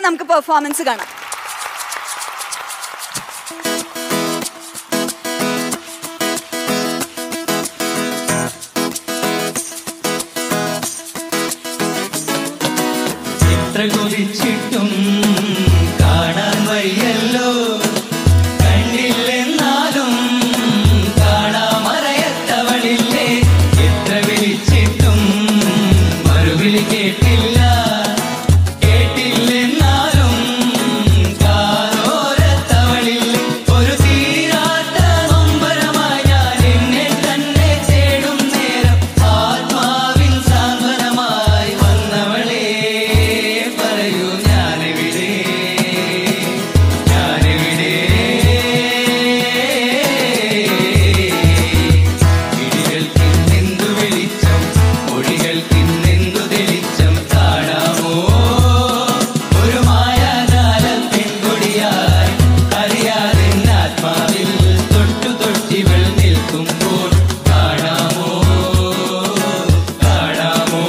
അപ്പൊ നമുക്ക് പെർഫോമൻസ് കാണാം എത്ര കൊതിച്ചിട്ടും കാണാൻ വയ്യല്ലോ കണ്ടില്ലെന്നാലും കാണാമറയത്തവളില്ലേ എത്ര വിളിച്ചിട്ടും മറുവിളി കേട്ടില്ല കേട്ടില്ലെന്നാലും കാതോരത്തവളില്ലേ ഒരു തീരാത്ത നൊമ്പരമായി ഞാൻ എന്നെ തന്നെ തേടും നേരം ആത്മാവിൻ സാന്ത്വനമായി വന്നവളെ പറയൂ ഞാനെവിടെ ഞാനെവിടെ ഇടികൾക്കിന്നെന്തു വെളിച്ചം ഒടികൾക്കിന്നെന്തു തെളിച്ചം കാണാമോ ഒരു മായാജാലം പെൺകൊടിയായി അറിയാതെ ആത്മാവിൽ തൊട്ടു തൊട്ടിവൾ നിൽക്കുമ്പോൾ കാണാമോ കാണാമോ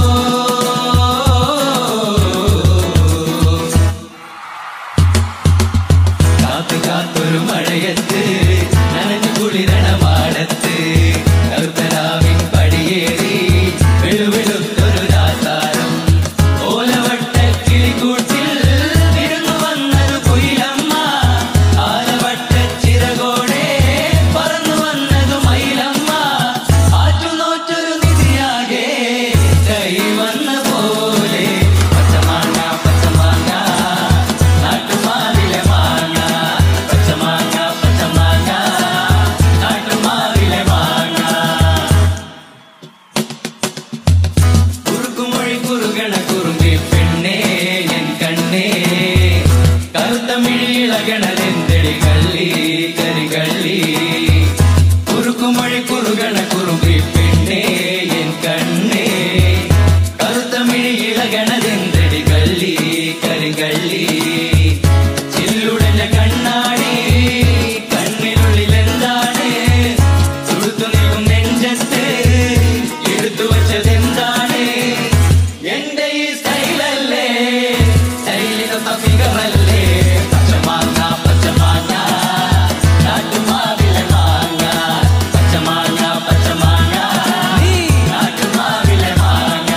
കാത്തു കാത്തൊരു മഴയത്ത് നനഞ്ഞു കുളിരണ മാടത്ത് കറുത്തരാവിൻ പടിയേറി വെളുവെളുത്തൊരു രാത്താരം ഓലവട്ട കിളിക്കൂട്ടിൽ വിരുന്നു വന്നൊരു കുയിലമ്മ ആലവട്ട ചിറകോടെ പറന്നു വന്നതു മയിലമ്മ ആറ്റുനോറ്റൊരു നിധിയാകെ കൈ വന്ന പോലെ പച്ചമാങ്ങ പച്ചമാങ്ങ നാട്ടുമാവിലെ മാങ്ങ പച്ചമാങ്ങ പച്ചമാങ്ങ നാട്ടുമാവിലെ മാങ്ങ കുറുക്കുമൊഴി കുറുകണ കുറുമ്പി പെണ്ണേ എൻ കണ്ണേ കറുത്ത മിഴിയിളകണതെന്തടി കള്ളി കരികള്ളി കുറുക്കുമൊഴി കുറുകണ കുറുമ്പി പെണ്ണേ എൻ കണ്ണേ കറുത്ത മിഴിയിളകണതെന്തടി കള്ളി കരികള്ളി ചില്ലുടഞ്ഞ കണ്ണാടി കണ്ണിനുള്ളിൽ എന്താണ് തുടുത്തു നിൽക്കും നെഞ്ചത്ത് എടുത്തു വച്ചതെന്താണ് എന്റെ ഈ സ്റ്റൈലല്ലേ സ്റ്റൈലിനൊത്ത ഫിഗറല്ലേ പച്ചമാങ്ങ പച്ചമാങ്ങ നാട്ടുമാവിലെ മാങ്ങ പച്ചമാങ്ങ പച്ചമാങ്ങ നാട്ടുമാവിലെ മാങ്ങ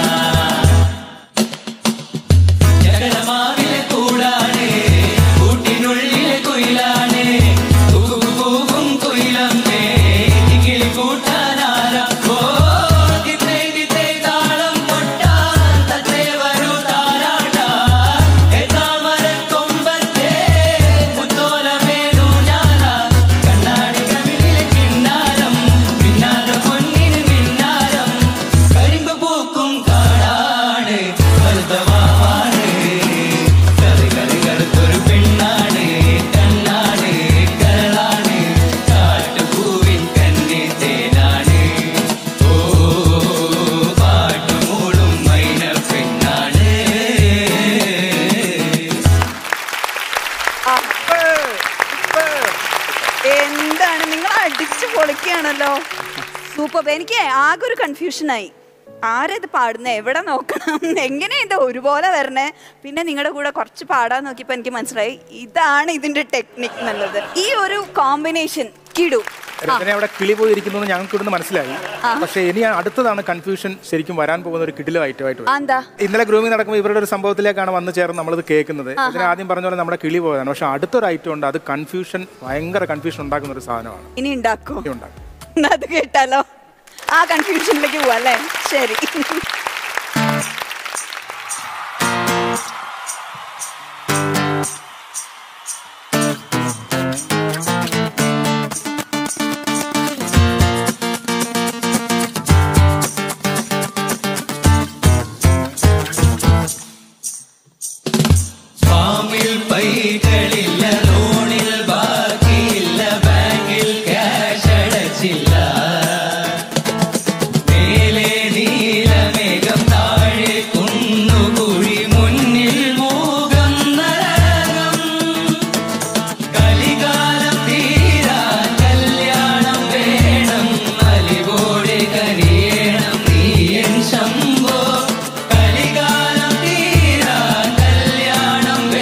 ജഗരമാവിലെ കൂടാണ് കൂട്ടിനുള്ളിലെ കുയിലാണ് കൂകു കൂകും കുയിലമ്മേ കിളി കൂട്ടാനാരാ ഓ തിത്തേ തിത്തേ താളം കൊട്ടാൻ തത്തേ വരൂ താരാട്ടാൻ എത്താമരക്കൊമ്പത്തെ മുത്തോലമേനു ഞാനാ കണ്ണാടി കവിളിലെ കിണ്ണാരം പിന്നാല പൊന്നിന് മിന്നാരം കരിമ്പ് പൂക്കും കാടാണ് കരുതവാണ് കറി കറി കറുത്തൊരു പെണ്ണാണ് കണ്ണാണ് കരളാണ് കാട്ടുപൂവിൻ കന്നി തേനാണ് ഓ പാട്ടുമൂളും മൈന പെണ്ണാണ് എന്താണ് നിങ്ങൾ അടിച്ചു പൊളിക്കുകയാണല്ലോ സൂപ്പർ എനിക്ക് ആകെ ഒരു കൺഫ്യൂഷനായി ആരാ ഇത് പാടുന്നത് എവിടെ നോക്കണം എങ്ങനെയാ ഇത് ഒരുപോലെ വരണേ പിന്നെ നിങ്ങളുടെ കൂടെ കുറച്ച് പാടാൻ നോക്കിയപ്പോൾ എനിക്ക് മനസ്സിലായി ഇതാണ് ഇതിന്റെ ടെക്നിക് എന്നുള്ളത് ഈ ഒരു കോമ്പിനേഷൻ കിടു ആ, രചന അവിടെ കിളി പോയിരിക്കുന്നു ഞങ്ങൾക്ക് ഇവിടുന്ന് മനസ്സിലായി പക്ഷേ ഇനി അടുത്തതാണ് കൺഫ്യൂഷൻ ശരിക്കും വരാൻ പോകുന്ന ഒരു കിടിലം ഐറ്റമായിട്ട് വരും. ആ, എന്താ ഇന്നലെ ഗ്രൂമിംഗ് നടക്കുമ്പോൾ ഇവരുടെ ഒരു സംഭവത്തിലേക്കാണ് വന്ന് ചേർന്ന് നമ്മളിത് കേൾക്കുന്നത് ഇതിന് ആദ്യം പറഞ്ഞ പോലെ നമ്മുടെ കിളി പോയതാണ് പക്ഷെ അടുത്തൊരു ഐറ്റം ഉണ്ട് അത് കൺഫ്യൂഷൻ ഭയങ്കര കൺഫ്യൂഷൻ ഉണ്ടാക്കുന്ന ഒരു സാധനമാണ് ഇനി ഉണ്ടാക്കോ ഇനി ഉണ്ടാക്കും എന്നാ അത് കേട്ടാലോ ആ കൺഫ്യൂഷനിലേക്ക് പോവാ അല്ലേ ശരി ഫാമിൽ പൈകളില്ല ലോണിൽ ബാക്കിയില്ല ബാങ്കിൽ ക്യാഷ് അടച്ചില്ല മേലെ നീലമേഘം താഴെ കുന്നുകുഴി മുന്നിൽ മൂകം നരകം കലികാലം തീരാൻ കല്യാണം വേണം അലിവോടെ കനിയണം നീയൻ ശംഭോ കലികാലം തീരാൻ കല്യാണം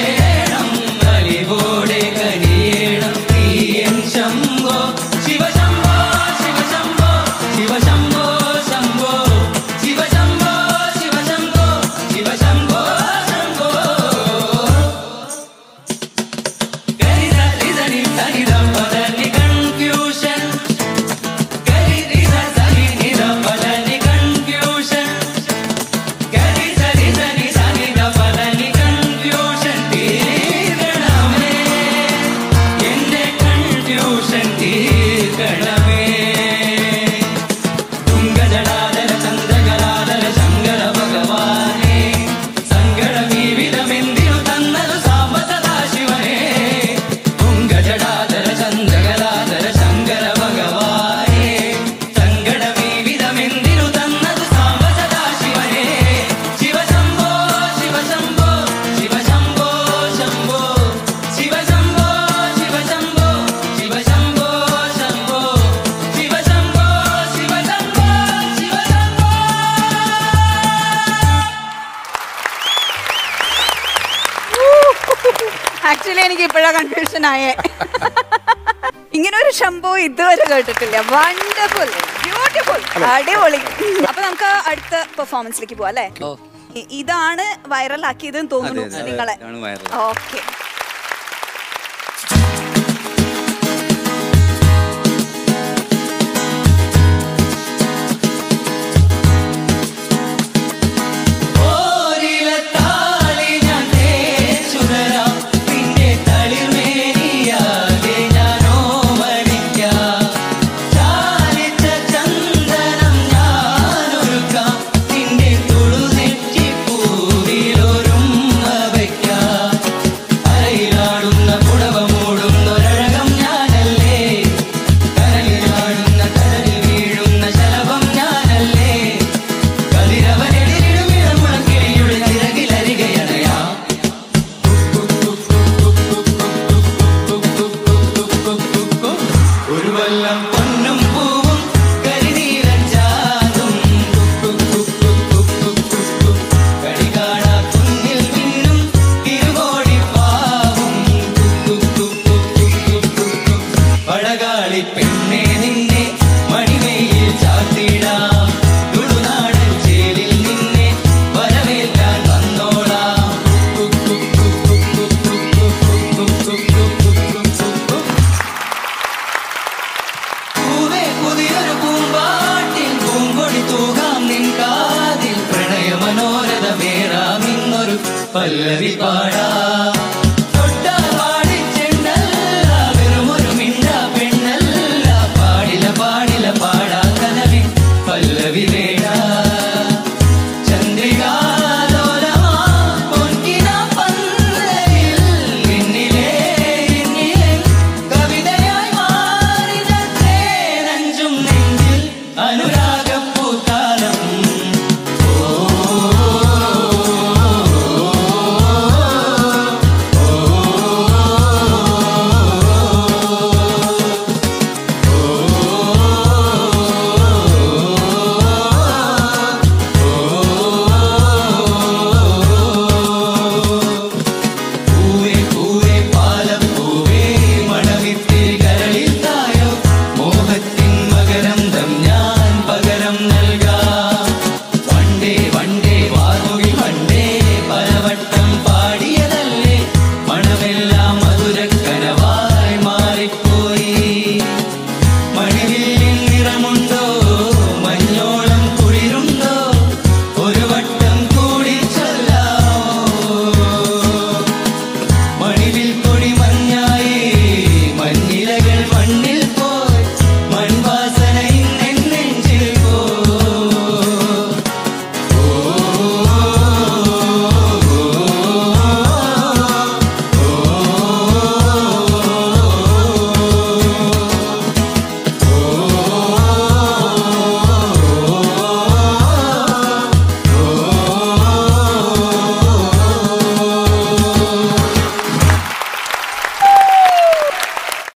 ആക്ച്വലി എനിക്ക് ഇപ്പോഴാ കൺഫ്യൂഷൻ ആയേ ഇങ്ങനെ ഒരു ഷംപൂ ഇതുവരെ കേട്ടിട്ടില്ല വണ്ടർഫുൾ ബ്യൂട്ടിഫുൾ അടിപൊളി അപ്പൊ നമുക്ക് അടുത്ത പെർഫോമൻസിലേക്ക് പോവാം അല്ലേ ഓ ഇ- ഇതാണ് വൈറൽ ആക്കിയതെന്ന് തോന്നുന്നു അതെ, അതെ. നിങ്ങളെ ഇതാണ് viral. ഓക്കെ